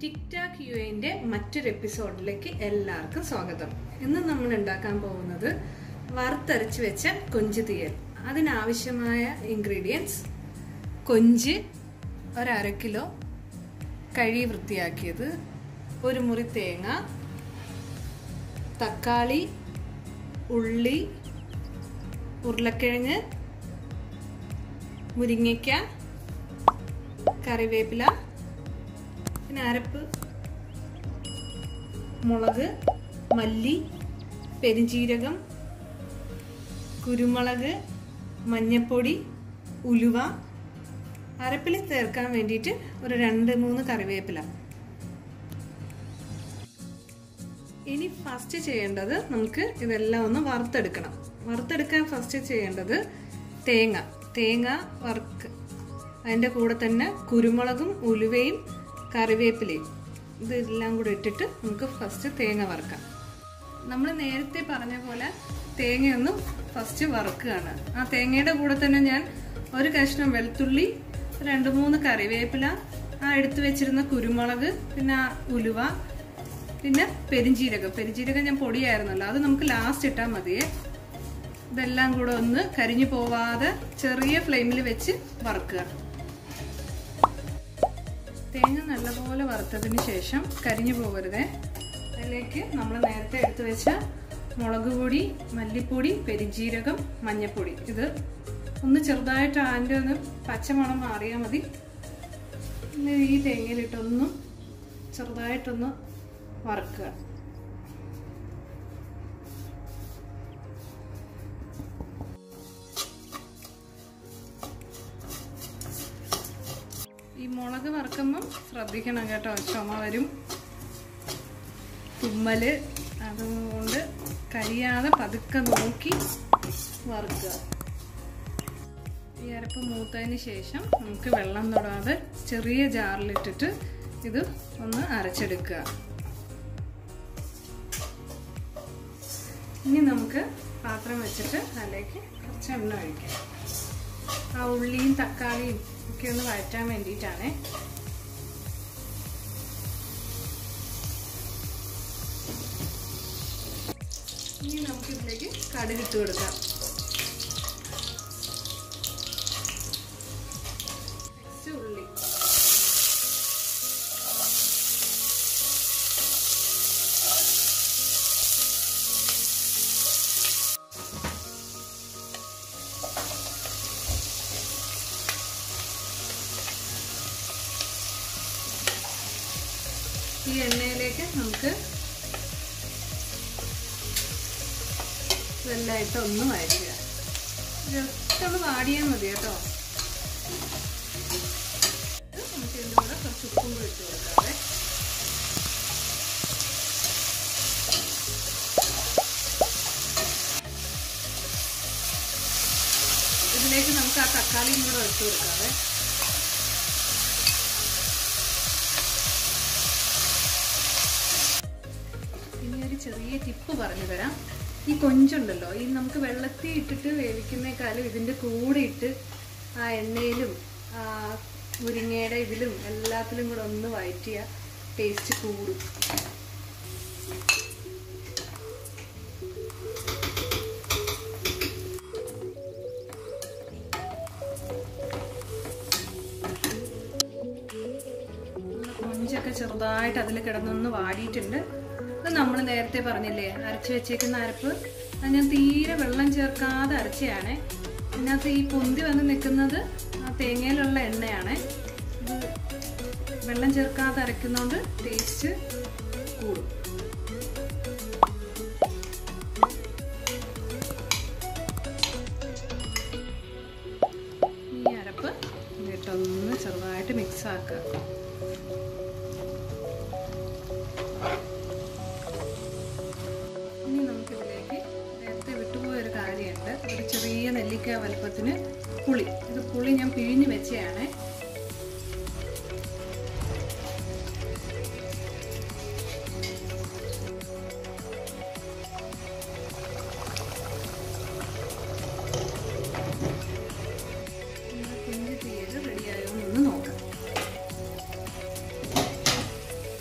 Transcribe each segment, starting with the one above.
ടിക് Tak U എൻ്റെ മറ്റൊരു എപ്പിസോഡിലേക്ക് എല്ലാവർക്കും സ്വാഗതം ഇന്ന് നമ്മൾ ഉണ്ടാക്കാൻ പോകുന്നത് വറുത്തരച്ച് വെച്ച കൊഞ്ച് തീയൽ അതിനാവശ്യമായ ഇൻഗ്രീഡിയൻസ് കൊഞ്ച് ഒരു അര കിലോ കഴി വൃത്തിയാക്കിയത് ഒരു മുറി തേങ്ങ തക്കാളി ഉള്ളി ഉരുളക്കിഴങ്ങ് മുരിങ്ങയ്ക്ക കറിവേപ്പില പിന്നെ അരപ്പ് മുളക് മല്ലി പെരിഞ്ചീരകം കുരുമുളക് മഞ്ഞപ്പൊടി ഉലുവ അരപ്പിൽ ചേർക്കാൻ വേണ്ടിയിട്ട് ഒരു രണ്ട് മൂന്ന് കറിവേപ്പില ഇനി ഫസ്റ്റ് ചെയ്യേണ്ടത് നമുക്ക് ഇതെല്ലാം ഒന്ന് വറുത്തെടുക്കണം വറുത്തെടുക്കാൻ ഫസ്റ്റ് ചെയ്യേണ്ടത് തേങ്ങ തേങ്ങ വറുക്ക് അതിൻ്റെ കൂടെ തന്നെ കുരുമുളകും ഉലുവയും കറിവേപ്പിലയും ഇതെല്ലാം കൂടെ ഇട്ടിട്ട് നമുക്ക് ഫസ്റ്റ് തേങ്ങ വറുക്കാം നമ്മൾ നേരത്തെ പറഞ്ഞ പോലെ തേങ്ങയൊന്ന് ഫസ്റ്റ് വറുക്കുകയാണ് ആ തേങ്ങയുടെ കൂടെ തന്നെ ഞാൻ ഒരു കഷ്ണം വെളുത്തുള്ളി രണ്ട് മൂന്ന് കറിവേപ്പില ആ എടുത്തു വെച്ചിരുന്ന കുരുമുളക് പിന്നെ ഉലുവ പിന്നെ പെരിഞ്ചീരകം പെരിഞ്ചീരകം ഞാൻ പൊടിയായിരുന്നല്ലോ അത് നമുക്ക് ലാസ്റ്റ് ഇട്ടാൽ മതിയേ ഇതെല്ലാം കൂടെ ഒന്ന് കരിഞ്ഞു പോവാതെ ചെറിയ ഫ്ലെയിമിൽ വെച്ച് വറുക്കുക തേങ്ങ നല്ലപോലെ വറുത്തതിന് ശേഷം കരിഞ്ഞു പോകരുതേ അതിലേക്ക് നമ്മൾ നേരത്തെ എടുത്തു വെച്ച മുളക് പൊടി മല്ലിപ്പൊടി പെരിഞ്ചീരകം മഞ്ഞൾപ്പൊടി ഇത് ഒന്ന് ചെറുതായിട്ട് അതിൻ്റെ ഒന്ന് പച്ചമണം മാറിയാൽ മതി പിന്നെ ഈ തേങ്ങയിലിട്ടൊന്നും ചെറുതായിട്ടൊന്ന് വറുക്കുക ഈ മുളക് വറുക്കുമ്പം ശ്രദ്ധിക്കണം കേട്ടോ ചുമ വരും തുമ്മല് അതുകൊണ്ട് കരിയാതെ പതുക്കെ നോക്കി വറുക്കുക ഈ അരപ്പ് മൂത്തതിന് ശേഷം നമുക്ക് വെള്ളം തൊടാതെ ചെറിയ ജാറിലിട്ടിട്ട് ഇത് ഒന്ന് അരച്ചെടുക്കുക ഇനി നമുക്ക് പാത്രം വെച്ചിട്ട് അതിലേക്ക് കുറച്ച് എണ്ണ ഒഴിക്കാം ആ ഉള്ളിയും തക്കാളിയും ഒക്കെ ഒന്ന് വഴറ്റാൻ വേണ്ടിയിട്ടാണ് ഇനി നമുക്ക് ഇതിലേക്ക് കടുകിട്ട് കൊടുക്കാം നെക്സ്റ്റ് ഉള്ളി ഈ എണ്ണയിലേക്ക് നമുക്ക് ഇതെല്ലായിട്ട് ഒന്ന് വഴറ്റുക ജസ്റ്റ് ഒന്ന് വാടിയാൽ മതി കേട്ടോ നമുക്ക് ഇതിൻ്റെ കൂടെ കുറച്ച് ഉപ്പും കൂടി ഇട്ട് കൊടുക്കാവേ ഇതിലേക്ക് നമുക്ക് ആ തക്കാളിയും കൂടെ ഇട്ട് കൊടുക്കാവേ ഇനി ഒരു ചെറിയ ടിപ്പ് പറഞ്ഞു തരാം ഈ കൊഞ്ചുണ്ടല്ലോ ഈ നമുക്ക് വെള്ളത്തിൽ ഇട്ടിട്ട് വേവിക്കുന്നേക്കാളും ഇതിൻ്റെ കൂടെ ഇട്ട് ആ എണ്ണയിലും ആ മുരിങ്ങയുടെ ഇതിലും എല്ലാത്തിലും കൂടെ ഒന്ന് വഴറ്റിയ ടേസ്റ്റ് കൂടും കൊഞ്ചൊക്കെ ചെറുതായിട്ട് അതിൽ കിടന്നൊന്ന് വാടിയിട്ടുണ്ട് അത് നമ്മൾ നേരത്തെ പറഞ്ഞില്ലേ അരച്ച് വെച്ചേക്കുന്ന അരപ്പ് അത് ഞാൻ തീരെ വെള്ളം ചേർക്കാതെ അരച്ചയാണ് ഇതിനകത്ത് ഈ പൊന്തി വന്ന് നിൽക്കുന്നത് ആ തേങ്ങയിലുള്ള എണ്ണയാണ് ഇത് വെള്ളം ചേർക്കാതെ അരയ്ക്കുന്നതുകൊണ്ട് ടേസ്റ്റ് കൂടും ഈ അരപ്പ് ഇട്ടൊന്ന് ചെറുതായിട്ട് മിക്സ് ആക്കുക ഇനി നമുക്കിതിലേക്ക് നേരത്തെ വിട്ടുപോയ ഒരു കാര്യമുണ്ട് ഒരു ചെറിയ നെല്ലിക്ക വലുപ്പത്തിന് പുളി ഇത് പുളി ഞാൻ പിഴിഞ്ഞ് വെച്ചതാണ് കുഞ്ഞ് തീയൽ റെഡിയായോ എന്ന് നോക്കാം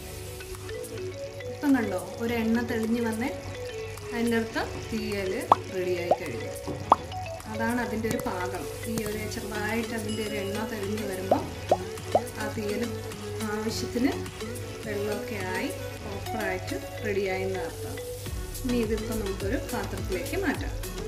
കണ്ടോ ഒരു എണ്ണ തെളിഞ്ഞ് വന്നേ അതിൻ്റെ അർത്ഥം തീയൽ റെഡിയായി കഴിഞ്ഞു അതാണ് അതിൻ്റെ ഒരു പാകം ഈ ഒരു ചെറുതായിട്ട് അതിൻ്റെ ഒരു എണ്ണ തെളിഞ്ഞ് വരുമ്പോൾ ആ തീയൽ ആവശ്യത്തിന് വെള്ളമൊക്കെ ആയി പ്രോപ്പറായിട്ട് റെഡിയായി എന്ന് അർത്ഥം ഇനി ഇതിപ്പോൾ നമുക്കൊരു പാത്രത്തിലേക്ക് മാറ്റാം